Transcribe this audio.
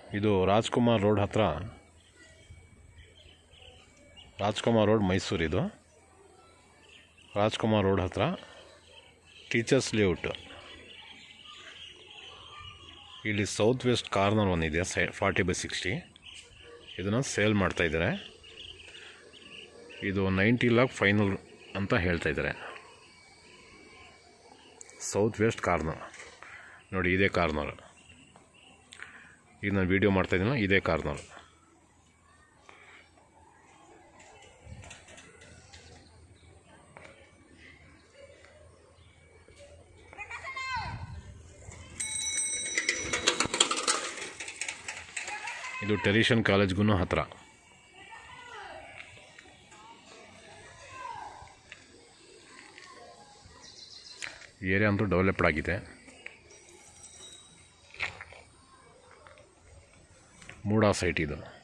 ಇದು ರಾಜ್ಕುಮಾರ್ ರೋಡ್ ಹತ್ರ ರಾಜ್ಕುಮಾರ್ ರೋಡ್ ಮೈಸೂರು ಇದು ರಾಜ್ಕುಮಾರ್ ರೋಡ್ ಹತ್ರ ಟೀಚರ್ಸ್ ಲೇಔಟ್ ಇಲ್ಲಿ ಸೌತ್ ವೆಸ್ಟ್ ಕಾರ್ನರ್ ಒಂದಿದೆ ಸೈ ಫಾರ್ಟಿ ಬೈ ಸಿಕ್ಸ್ಟಿ ಇದನ್ನು ಸೇಲ್ ಮಾಡ್ತಾಯಿದ್ದಾರೆ ಇದು ನೈಂಟಿ ಲಾಕ್ ಫೈನಲ್ ಅಂತ ಹೇಳ್ತಾ ಇದ್ದಾರೆ ಸೌತ್ ವೆಸ್ಟ್ ಕಾರ್ನರ್ ನೋಡಿ ಇದೇ ಕಾರ್ನರ್ ಈಗ ನಾನು ವೀಡಿಯೋ ಮಾಡ್ತಾಯಿದ್ದೀನಲ್ಲ ಇದೇ ಕಾರ್ನರ್ ಇದು ಟೆರಿಷನ್ ಕಾಲೇಜ್ಗೂ ಹತ್ರ ಏರಿಯಾ ಅಂತೂ ಡೆವಲಪ್ಡ್ ಆಗಿದೆ ಮೂಡಾ ಸೈಟ್ ಇದು